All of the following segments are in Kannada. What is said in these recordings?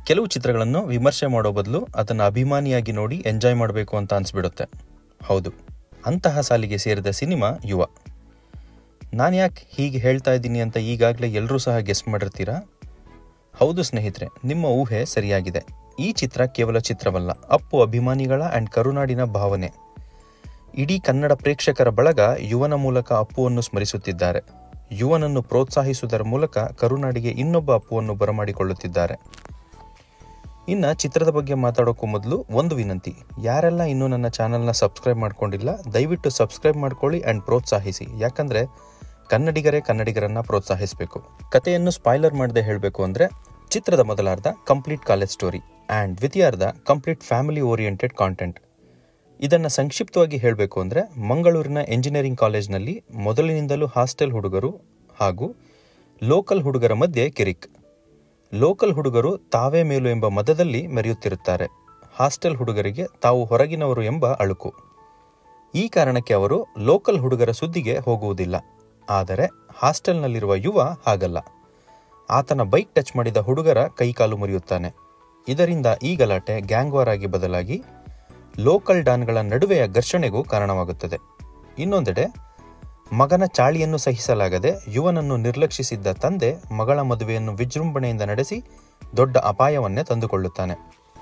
ಕೆಲವು ಚಿತ್ರಗಳನ್ನು ವಿಮರ್ಶೆ ಮಾಡೋ ಬದಲು ಅದನ್ನು ಅಭಿಮಾನಿಯಾಗಿ ನೋಡಿ ಎಂಜಾಯ್ ಮಾಡಬೇಕು ಅಂತ ಅನಿಸ್ಬಿಡುತ್ತೆ ಹೌದು ಅಂತಹ ಸಾಲಿಗೆ ಸೇರಿದ ಸಿನಿಮಾ ಯುವ ನಾನು ಯಾಕೆ ಹೀಗೆ ಹೇಳ್ತಾ ಇದ್ದೀನಿ ಅಂತ ಈಗಾಗಲೇ ಎಲ್ಲರೂ ಸಹ ಗೆಸ್ ಮಾಡಿರ್ತೀರಾ ಹೌದು ಸ್ನೇಹಿತರೆ ನಿಮ್ಮ ಊಹೆ ಸರಿಯಾಗಿದೆ ಈ ಚಿತ್ರ ಕೇವಲ ಚಿತ್ರವಲ್ಲ ಅಪ್ಪು ಅಭಿಮಾನಿಗಳ ಆ್ಯಂಡ್ ಕರುನಾಡಿನ ಭಾವನೆ ಇಡೀ ಕನ್ನಡ ಪ್ರೇಕ್ಷಕರ ಬಳಗ ಯುವನ ಮೂಲಕ ಅಪ್ಪುವನ್ನು ಸ್ಮರಿಸುತ್ತಿದ್ದಾರೆ ಯುವನನ್ನು ಪ್ರೋತ್ಸಾಹಿಸುವುದರ ಮೂಲಕ ಕರುನಾಡಿಗೆ ಇನ್ನೊಬ್ಬ ಅಪ್ಪುವನ್ನು ಬರಮಾಡಿಕೊಳ್ಳುತ್ತಿದ್ದಾರೆ ಇನ್ನು ಚಿತ್ರದ ಬಗ್ಗೆ ಮಾತಾಡೋಕ್ಕೂ ಮೊದಲು ಒಂದು ವಿನಂತಿ ಯಾರೆಲ್ಲ ಇನ್ನೂ ನನ್ನ ಚಾನಲ್ನ ಸಬ್ಸ್ಕ್ರೈಬ್ ಮಾಡ್ಕೊಂಡಿಲ್ಲ ದಯವಿಟ್ಟು ಸಬ್ಸ್ಕ್ರೈಬ್ ಮಾಡ್ಕೊಳ್ಳಿ ಆ್ಯಂಡ್ ಪ್ರೋತ್ಸಾಹಿಸಿ ಯಾಕಂದರೆ ಕನ್ನಡಿಗರೇ ಕನ್ನಡಿಗರನ್ನ ಪ್ರೋತ್ಸಾಹಿಸಬೇಕು ಕಥೆಯನ್ನು ಸ್ಪಾಯ್ಲರ್ ಮಾಡದೆ ಹೇಳಬೇಕು ಅಂದರೆ ಚಿತ್ರದ ಮೊದಲಾರ್ಧ ಕಂಪ್ಲೀಟ್ ಕಾಲೇಜ್ ಸ್ಟೋರಿ ಆ್ಯಂಡ್ ದ್ವಿತೀಯಾರ್ಧ ಕಂಪ್ಲೀಟ್ ಫ್ಯಾಮಿಲಿ ಓರಿಯೆಂಟೆಡ್ ಕಾಂಟೆಂಟ್ ಇದನ್ನು ಸಂಕ್ಷಿಪ್ತವಾಗಿ ಹೇಳಬೇಕು ಅಂದರೆ ಮಂಗಳೂರಿನ ಎಂಜಿನಿಯರಿಂಗ್ ಕಾಲೇಜ್ನಲ್ಲಿ ಮೊದಲಿನಿಂದಲೂ ಹಾಸ್ಟೆಲ್ ಹುಡುಗರು ಹಾಗೂ ಲೋಕಲ್ ಹುಡುಗರ ಮಧ್ಯೆ ಕಿರಿಕ್ ಲೋಕಲ್ ಹುಡುಗರು ತಾವೇ ಮೇಲು ಎಂಬ ಮದದಲ್ಲಿ ಮೆರೆಯುತ್ತಿರುತ್ತಾರೆ ಹಾಸ್ಟೆಲ್ ಹುಡುಗರಿಗೆ ತಾವು ಹೊರಗಿನವರು ಎಂಬ ಅಳುಕು ಈ ಕಾರಣಕ್ಕೆ ಅವರು ಲೋಕಲ್ ಹುಡುಗರ ಸುದ್ದಿಗೆ ಹೋಗುವುದಿಲ್ಲ ಆದರೆ ಹಾಸ್ಟೆಲ್ನಲ್ಲಿರುವ ಯುವ ಹಾಗಲ್ಲ ಆತನ ಬೈಕ್ ಟಚ್ ಮಾಡಿದ ಹುಡುಗರ ಕೈಕಾಲು ಮುರಿಯುತ್ತಾನೆ ಇದರಿಂದ ಈ ಗಲಾಟೆ ಗ್ಯಾಂಗ್ ವಾರ್ ಆಗಿ ಬದಲಾಗಿ ಲೋಕಲ್ ಡಾನ್ಗಳ ನಡುವೆಯ ಘರ್ಷಣೆಗೂ ಕಾರಣವಾಗುತ್ತದೆ ಇನ್ನೊಂದೆಡೆ ಮಗನ ಚಾಳಿಯನ್ನು ಸಹಿಸಲಾಗದೆ ಯುವನನ್ನು ನಿರ್ಲಕ್ಷಿಸಿದ್ದ ತಂದೆ ಮಗಳ ಮದುವೆಯನ್ನು ವಿಜೃಂಭಣೆಯಿಂದ ನಡೆಸಿ ದೊಡ್ಡ ಅಪಾಯವನ್ನೇ ತಂದುಕೊಳ್ಳುತ್ತಾನೆ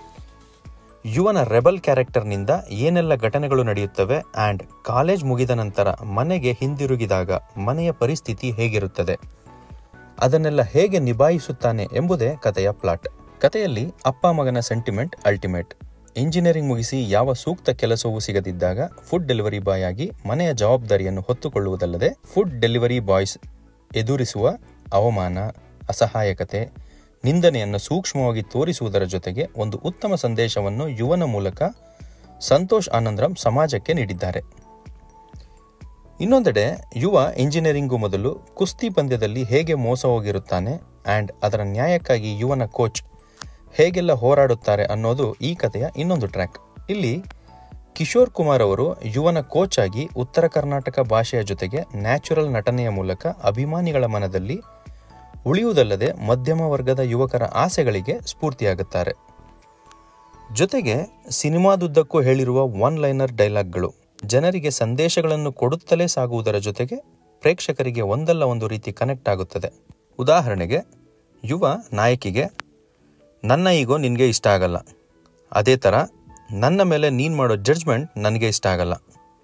ಯುವನ ರೆಬಲ್ ಕ್ಯಾರೆಕ್ಟರ್ನಿಂದ ಏನೆಲ್ಲ ಘಟನೆಗಳು ನಡೆಯುತ್ತವೆ ಆ್ಯಂಡ್ ಕಾಲೇಜ್ ಮುಗಿದ ನಂತರ ಮನೆಗೆ ಹಿಂದಿರುಗಿದಾಗ ಮನೆಯ ಪರಿಸ್ಥಿತಿ ಹೇಗಿರುತ್ತದೆ ಅದನ್ನೆಲ್ಲ ಹೇಗೆ ನಿಭಾಯಿಸುತ್ತಾನೆ ಎಂಬುದೇ ಕಥೆಯ ಪ್ಲಾಟ್ ಕಥೆಯಲ್ಲಿ ಅಪ್ಪ ಮಗನ ಸೆಂಟಿಮೆಂಟ್ ಅಲ್ಟಿಮೇಟ್ ಇಂಜಿನಿಯರಿಂಗ್ ಮುಗಿಸಿ ಯಾವ ಸೂಕ್ತ ಕೆಲಸವೂ ಸಿಗದಿದ್ದಾಗ ಫುಡ್ ಡೆಲಿವರಿ ಬಾಯ್ ಆಗಿ ಮನೆಯ ಜವಾಬ್ದಾರಿಯನ್ನು ಹೊತ್ತುಕೊಳ್ಳುವುದಲ್ಲದೆ ಫುಡ್ ಡೆಲಿವರಿ ಬಾಯ್ಸ್ ಎದುರಿಸುವ ಅವಮಾನ ಅಸಹಾಯಕತೆ ನಿಂದನೆಯನ್ನು ಸೂಕ್ಷ್ಮವಾಗಿ ತೋರಿಸುವುದರ ಜೊತೆಗೆ ಒಂದು ಉತ್ತಮ ಸಂದೇಶವನ್ನು ಯುವನ ಮೂಲಕ ಸಂತೋಷ್ ಆನಂದರಾಮ್ ಸಮಾಜಕ್ಕೆ ನೀಡಿದ್ದಾರೆ ಇನ್ನೊಂದೆಡೆ ಯುವ ಇಂಜಿನಿಯರಿಂಗೂ ಮೊದಲು ಕುಸ್ತಿ ಪಂದ್ಯದಲ್ಲಿ ಹೇಗೆ ಮೋಸ ಹೋಗಿರುತ್ತಾನೆ ಆ್ಯಂಡ್ ಅದರ ನ್ಯಾಯಕ್ಕಾಗಿ ಯುವನ ಕೋಚ್ ಹೇಗೆಲ್ಲ ಹೋರಾಡುತ್ತಾರೆ ಅನ್ನೋದು ಈ ಕಥೆಯ ಇನ್ನೊಂದು ಟ್ರ್ಯಾಕ್ ಇಲ್ಲಿ ಕಿಶೋರ್ ಕುಮಾರ್ ಅವರು ಯುವನ ಕೋಚ್ ಆಗಿ ಉತ್ತರ ಕರ್ನಾಟಕ ಭಾಷೆಯ ಜೊತೆಗೆ ನ್ಯಾಚುರಲ್ ನಟನೆಯ ಮೂಲಕ ಅಭಿಮಾನಿಗಳ ಮನದಲ್ಲಿ ಉಳಿಯುವುದಲ್ಲದೆ ಮಧ್ಯಮ ವರ್ಗದ ಯುವಕರ ಆಸೆಗಳಿಗೆ ಸ್ಫೂರ್ತಿಯಾಗುತ್ತಾರೆ ಜೊತೆಗೆ ಸಿನಿಮಾದುದ್ದಕ್ಕೂ ಹೇಳಿರುವ ಒನ್ ಲೈನರ್ ಡೈಲಾಗ್ಗಳು ಜನರಿಗೆ ಸಂದೇಶಗಳನ್ನು ಕೊಡುತ್ತಲೇ ಸಾಗುವುದರ ಜೊತೆಗೆ ಪ್ರೇಕ್ಷಕರಿಗೆ ಒಂದಲ್ಲ ಒಂದು ರೀತಿ ಕನೆಕ್ಟ್ ಆಗುತ್ತದೆ ಉದಾಹರಣೆಗೆ ಯುವ ನಾಯಕಿಗೆ ನನ್ನ ಈಗೋ ನಿನಗೆ ಇಷ್ಟ ಆಗಲ್ಲ ಅದೇ ಥರ ನನ್ನ ಮೇಲೆ ನೀನು ಮಾಡೋ ಜಡ್ಜ್ಮೆಂಟ್ ನನಗೆ ಇಷ್ಟ ಆಗಲ್ಲ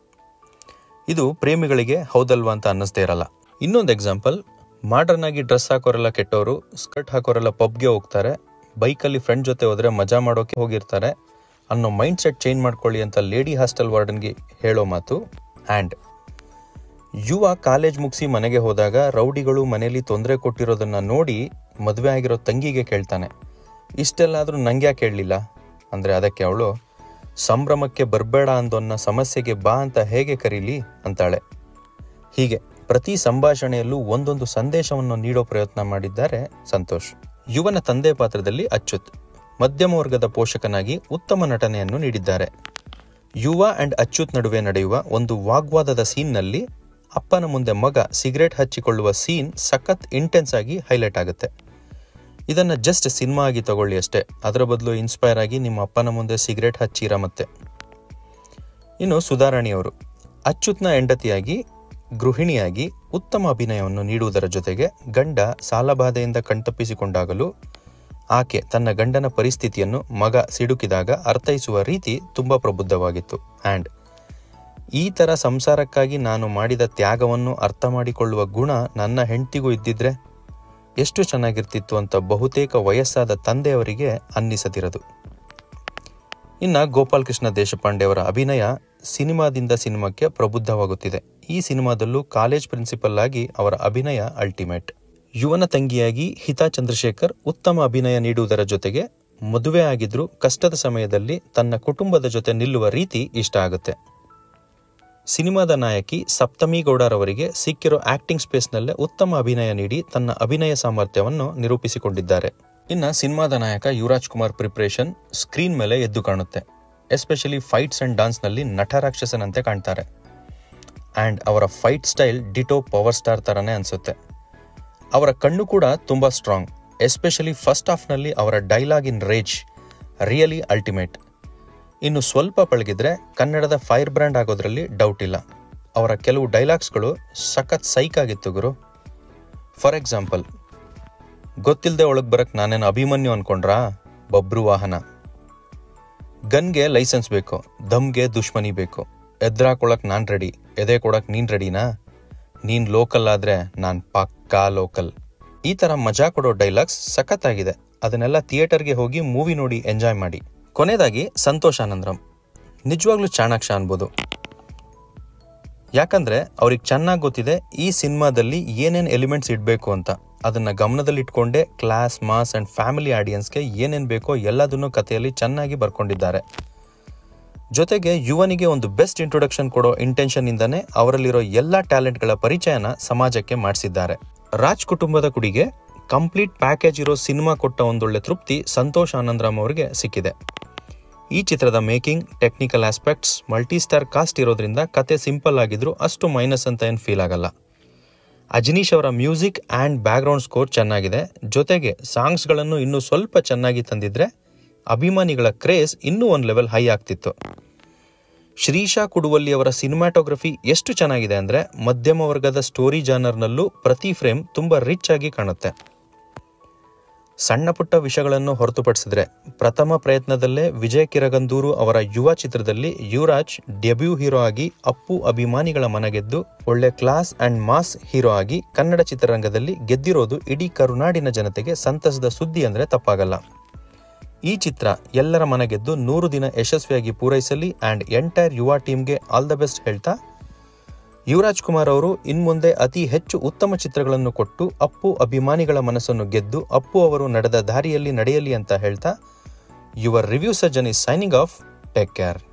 ಇದು ಪ್ರೇಮಿಗಳಿಗೆ ಹೌದಲ್ವಾ ಅಂತ ಅನ್ನಿಸ್ದೇ ಇರಲ್ಲ ಇನ್ನೊಂದು ಎಕ್ಸಾಂಪಲ್ ಮಾಡರ್ನ್ ಆಗಿ ಡ್ರೆಸ್ ಹಾಕೋರೆಲ್ಲ ಕೆಟ್ಟವರು ಸ್ಕರ್ಟ್ ಹಾಕೋರೆಲ್ಲ ಪಬ್ಗೆ ಹೋಗ್ತಾರೆ ಬೈಕಲ್ಲಿ ಫ್ರೆಂಡ್ ಜೊತೆ ಹೋದರೆ ಮಜಾ ಮಾಡೋಕೆ ಹೋಗಿರ್ತಾರೆ ಅನ್ನೋ ಮೈಂಡ್ ಸೆಟ್ ಚೇಂಜ್ ಮಾಡ್ಕೊಳ್ಳಿ ಅಂತ ಲೇಡಿ ಹಾಸ್ಟೆಲ್ ವಾರ್ಡನ್ಗೆ ಹೇಳೋ ಮಾತು ಆ್ಯಂಡ್ ಯುವ ಕಾಲೇಜ್ ಮುಗಿಸಿ ಮನೆಗೆ ಹೋದಾಗ ರೌಡಿಗಳು ಮನೆಯಲ್ಲಿ ತೊಂದರೆ ಕೊಟ್ಟಿರೋದನ್ನ ನೋಡಿ ಮದುವೆ ಆಗಿರೋ ತಂಗಿಗೆ ಕೇಳ್ತಾನೆ ಇಷ್ಟೆಲ್ಲಾದರೂ ನಂಗೆ ಯಾಕೆ ಕೇಳಲಿಲ್ಲ ಅಂದರೆ ಅದಕ್ಕೆ ಅವಳು ಸಂಭ್ರಮಕ್ಕೆ ಬರಬೇಡ ಅಂದೊನ್ನ ಸಮಸ್ಯೆಗೆ ಬಾ ಅಂತ ಹೇಗೆ ಕರೀಲಿ ಅಂತಾಳೆ ಹೀಗೆ ಪ್ರತಿ ಸಂಭಾಷಣೆಯಲ್ಲೂ ಒಂದೊಂದು ಸಂದೇಶವನ್ನು ನೀಡೋ ಪ್ರಯತ್ನ ಮಾಡಿದ್ದಾರೆ ಸಂತೋಷ್ ಯುವನ ತಂದೆ ಪಾತ್ರದಲ್ಲಿ ಅಚ್ಯುತ್ ಮಧ್ಯಮ ವರ್ಗದ ಪೋಷಕನಾಗಿ ಉತ್ತಮ ನಟನೆಯನ್ನು ನೀಡಿದ್ದಾರೆ ಯುವ ಅಂಡ್ ಅಚ್ಯುತ್ ನಡುವೆ ನಡೆಯುವ ಒಂದು ವಾಗ್ವಾದದ ಸೀನ್ನಲ್ಲಿ ಅಪ್ಪನ ಮುಂದೆ ಮಗ ಸಿಗರೇಟ್ ಹಚ್ಚಿಕೊಳ್ಳುವ ಸೀನ್ ಸಖತ್ ಇಂಟೆನ್ಸ್ ಆಗಿ ಹೈಲೈಟ್ ಆಗುತ್ತೆ ಇದನ್ನು ಜಸ್ಟ್ ಸಿನಿಮಾ ಆಗಿ ತಗೊಳ್ಳಿ ಅಷ್ಟೇ ಅದರ ಬದಲು ಇನ್ಸ್ಪೈರ್ ಆಗಿ ನಿಮ್ಮ ಅಪ್ಪನ ಮುಂದೆ ಸಿಗರೇಟ್ ಹಚ್ಚಿರ ಮತ್ತೆ ಇನ್ನು ಸುಧಾರಾಣಿಯವರು ಅಚ್ಯುತ್ನ ಹೆಂಡತಿಯಾಗಿ ಗೃಹಿಣಿಯಾಗಿ ಉತ್ತಮ ಅಭಿನಯವನ್ನು ನೀಡುವುದರ ಜೊತೆಗೆ ಗಂಡ ಸಾಲಬಾಧೆಯಿಂದ ಕಣ್ತಪ್ಪಿಸಿಕೊಂಡಾಗಲೂ ಆಕೆ ತನ್ನ ಗಂಡನ ಪರಿಸ್ಥಿತಿಯನ್ನು ಮಗ ಸಿಡುಕಿದಾಗ ಅರ್ಥೈಸುವ ರೀತಿ ತುಂಬ ಪ್ರಬುದ್ಧವಾಗಿತ್ತು ಆ್ಯಂಡ್ ಈ ಥರ ಸಂಸಾರಕ್ಕಾಗಿ ನಾನು ಮಾಡಿದ ತ್ಯಾಗವನ್ನು ಅರ್ಥ ಮಾಡಿಕೊಳ್ಳುವ ಗುಣ ನನ್ನ ಹೆಂಡತಿಗೂ ಇದ್ದಿದ್ರೆ ಎಷ್ಟು ಚೆನ್ನಾಗಿರ್ತಿತ್ತು ಅಂತ ಬಹುತೇಕ ವಯಸ್ಸಾದ ತಂದೆಯವರಿಗೆ ಅನ್ನಿಸದಿರದು ಇನ್ನು ಗೋಪಾಲ್ ಕೃಷ್ಣ ದೇಶಪಾಂಡೆ ಅವರ ಅಭಿನಯ ಸಿನಿಮಾದಿಂದ ಸಿನಿಮಾಕ್ಕೆ ಪ್ರಬುದ್ಧವಾಗುತ್ತಿದೆ ಈ ಸಿನಿಮಾದಲ್ಲೂ ಕಾಲೇಜ್ ಪ್ರಿನ್ಸಿಪಲ್ ಆಗಿ ಅವರ ಅಭಿನಯ ಅಲ್ಟಿಮೇಟ್ ಯುವನ ತಂಗಿಯಾಗಿ ಹಿತಾ ಚಂದ್ರಶೇಖರ್ ಉತ್ತಮ ಅಭಿನಯ ನೀಡುವುದರ ಜೊತೆಗೆ ಮದುವೆ ಆಗಿದ್ರೂ ಕಷ್ಟದ ಸಮಯದಲ್ಲಿ ತನ್ನ ಕುಟುಂಬದ ಜೊತೆ ನಿಲ್ಲುವ ರೀತಿ ಇಷ್ಟ ಆಗುತ್ತೆ ಸಿನಿಮಾದ ನಾಯಕಿ ಸಪ್ತಮಿ ಗೌಡರವರಿಗೆ ಸಿಕ್ಕಿರೋ ಆಕ್ಟಿಂಗ್ ಸ್ಪೇಸ್ನಲ್ಲೇ ಉತ್ತಮ ಅಭಿನಯ ನೀಡಿ ತನ್ನ ಅಭಿನಯ ಸಾಮರ್ಥ್ಯವನ್ನು ನಿರೂಪಿಸಿಕೊಂಡಿದ್ದಾರೆ ಇನ್ನು ಸಿನಿಮಾದ ನಾಯಕ ಯುವರಾಜ್ ಕುಮಾರ್ ಪ್ರಿಪ್ರೇಷನ್ ಸ್ಕ್ರೀನ್ ಮೇಲೆ ಎದ್ದು ಕಾಣುತ್ತೆ ಎಸ್ಪೆಷಲಿ ಫೈಟ್ಸ್ ಅಂಡ್ ಡಾನ್ಸ್ನಲ್ಲಿ ನಟರಾಕ್ಷಸನಂತೆ ಕಾಣ್ತಾರೆ ಆ್ಯಂಡ್ ಅವರ fight style ditto power star ಥರನೇ ಅನಿಸುತ್ತೆ ಅವರ ಕಣ್ಣು ಕೂಡ ತುಂಬ ಸ್ಟ್ರಾಂಗ್ ಎಸ್ಪೆಷಲಿ ಫಸ್ಟ್ ಹಾಫ್ನಲ್ಲಿ ಅವರ dialogue in rage really ultimate ಇನ್ನು ಸ್ವಲ್ಪ ಪಳಗಿದ್ರೆ ಕನ್ನಡದ ಫೈರ್ ಬ್ರ್ಯಾಂಡ್ ಆಗೋದ್ರಲ್ಲಿ ಡೌಟ್ ಇಲ್ಲ ಅವರ ಕೆಲವು ಡೈಲಾಗ್ಸ್ಗಳು ಸಖತ್ ಸೈಕ್ ಆಗಿತ್ತು ಗುರು ಫಾರ್ ಎಕ್ಸಾಂಪಲ್ ಗೊತ್ತಿಲ್ಲದೆ ಒಳಗೆ ಬರಕ್ಕೆ ನಾನೇನು ಅಭಿಮನ್ಯು ಅನ್ಕೊಂಡ್ರಾ ಬಬ್ರು ವಾಹನ ಗನ್ಗೆ ಲೈಸೆನ್ಸ್ ಬೇಕು ದಮ್ಗೆ ದುಶ್ಮನಿ ಬೇಕು ಎದ್ರಾಕೊಳಕ್ ನಾನು ರೆಡಿ ಎದೆ ಕೊಡಕ್ ನೀನು ರೆಡಿನಾ ನೀನು ಲೋಕಲ್ ಆದರೆ ನಾನು ಪಕ್ಕಾ ಲೋಕಲ್ ಈ ಥರ ಮಜಾ ಕೊಡೋ ಡೈಲಾಗ್ಸ್ ಸಖತ್ತಾಗಿದೆ ಅದನ್ನೆಲ್ಲ ಥಿಯೇಟರ್ಗೆ ಹೋಗಿ ಮೂವಿ ನೋಡಿ ಎಂಜಾಯ್ ಮಾಡಿ ಕೊನೆಯದಾಗಿ ಸಂತೋಷ್ ಆನಂದ್ರಂ ನಿಜವಾಗ್ಲೂ ಚಾಣಾಕ್ಷ ಅನ್ಬೋದು ಯಾಕಂದ್ರೆ ಅವ್ರಿಗೆ ಚೆನ್ನಾಗಿ ಗೊತ್ತಿದೆ ಈ ಸಿನಿಮಾದಲ್ಲಿ ಏನೇನು ಎಲಿಮೆಂಟ್ಸ್ ಇಡಬೇಕು ಅಂತ ಅದನ್ನ ಗಮನದಲ್ಲಿಟ್ಕೊಂಡೇ ಕ್ಲಾಸ್ ಮಾಸ್ ಅಂಡ್ ಫ್ಯಾಮಿಲಿ ಆಡಿಯನ್ಸ್ಗೆ ಏನೇನು ಬೇಕೋ ಎಲ್ಲದನ್ನೂ ಕಥೆಯಲ್ಲಿ ಚೆನ್ನಾಗಿ ಬರ್ಕೊಂಡಿದ್ದಾರೆ ಜೊತೆಗೆ ಯುವನಿಗೆ ಒಂದು ಬೆಸ್ಟ್ ಇಂಟ್ರೊಡಕ್ಷನ್ ಕೊಡೋ ಇಂಟೆನ್ಷನ್ ಇಂದನೇ ಅವರಲ್ಲಿರೋ ಎಲ್ಲ ಟ್ಯಾಲೆಂಟ್ಗಳ ಪರಿಚಯನ ಸಮಾಜಕ್ಕೆ ಮಾಡಿಸಿದ್ದಾರೆ ರಾಜ್ ಕುಟುಂಬದ ಕುಡಿಗೆ ಕಂಪ್ಲೀಟ್ ಪ್ಯಾಕೇಜ್ ಇರೋ ಸಿನಿಮಾ ಕೊಟ್ಟ ಒಂದೊಳ್ಳೆ ತೃಪ್ತಿ ಸಂತೋಷ್ ಆನಂದರಾಮ್ ಅವರಿಗೆ ಸಿಕ್ಕಿದೆ ಈ ಚಿತ್ರದ making technical aspects multistar cast ಇರೋದ್ರಿಂದ ಕತೆ ಸಿಂಪಲ್ ಆಗಿದ್ರು ಅಷ್ಟು ಮೈನಸ್ ಅಂತ ಏನು ಫೀಲ್ ಆಗಲ್ಲ ಅಜನೀಶ್ ಅವರ ಮ್ಯೂಸಿಕ್ ಆ್ಯಂಡ್ ಬ್ಯಾಕ್ಗ್ರೌಂಡ್ ಸ್ಕೋರ್ ಚೆನ್ನಾಗಿದೆ ಜೊತೆಗೆ ಸಾಂಗ್ಸ್ಗಳನ್ನು ಇನ್ನೂ ಸ್ವಲ್ಪ ಚೆನ್ನಾಗಿ ತಂದಿದ್ರೆ ಅಭಿಮಾನಿಗಳ ಕ್ರೇಜ್ ಇನ್ನೂ ಒಂದು ಲೆವೆಲ್ ಹೈ ಆಗ್ತಿತ್ತು ಶ್ರೀಶಾ ಕುಡುವಲ್ಲಿ ಅವರ ಸಿನಿಮಾಟೋಗ್ರಫಿ ಎಷ್ಟು ಚೆನ್ನಾಗಿದೆ ಅಂದರೆ ಮಧ್ಯಮ ವರ್ಗದ ಸ್ಟೋರಿ ಜಾನರ್ನಲ್ಲೂ ಪ್ರತಿ ಫ್ರೇಮ್ ತುಂಬ ರಿಚ್ ಆಗಿ ಕಾಣುತ್ತೆ ಸಣ್ಣ ಪುಟ್ಟ ವಿಷಯಗಳನ್ನು ಹೊರತುಪಡಿಸಿದ್ರೆ ಪ್ರಥಮ ಪ್ರಯತ್ನದಲ್ಲೇ ವಿಜಯ್ ಕಿರಗಂದೂರು ಅವರ ಯುವ ಚಿತ್ರದಲ್ಲಿ ಯುವರಾಜ್ ಡೆಬ್ಯೂ ಹೀರೋ ಆಗಿ ಅಪ್ಪು ಅಭಿಮಾನಿಗಳ ಮನಗೆದ್ದು ಒಳ್ಳೆ ಕ್ಲಾಸ್ ಅಂಡ್ ಮಾಸ್ ಹೀರೋ ಆಗಿ ಕನ್ನಡ ಚಿತ್ರರಂಗದಲ್ಲಿ ಗೆದ್ದಿರೋದು ಇಡೀ ಕರುನಾಡಿನ ಜನತೆಗೆ ಸಂತಸದ ಸುದ್ದಿ ಅಂದರೆ ತಪ್ಪಾಗಲ್ಲ ಈ ಚಿತ್ರ ಎಲ್ಲರ ಮನಗೆದ್ದು ನೂರು ದಿನ ಯಶಸ್ವಿಯಾಗಿ ಪೂರೈಸಲಿ ಆ್ಯಂಡ್ ಎಂಟೈರ್ ಯುವ ಟೀಮ್ಗೆ ಆಲ್ ದ ಬೆಸ್ಟ್ ಹೇಳ್ತಾ ಯುವರಾಜ್ ಕುಮಾರ್ ಅವರು ಇನ್ಮುಂದೆ ಅತಿ ಹೆಚ್ಚು ಉತ್ತಮ ಚಿತ್ರಗಳನ್ನು ಕೊಟ್ಟು ಅಪ್ಪು ಅಭಿಮಾನಿಗಳ ಮನಸ್ಸನ್ನು ಗೆದ್ದು ಅಪ್ಪು ಅವರು ನಡೆದ ದಾರಿಯಲ್ಲಿ ನಡೆಯಲಿ ಅಂತ ಹೇಳ್ತಾ your review Sajjan is signing off take care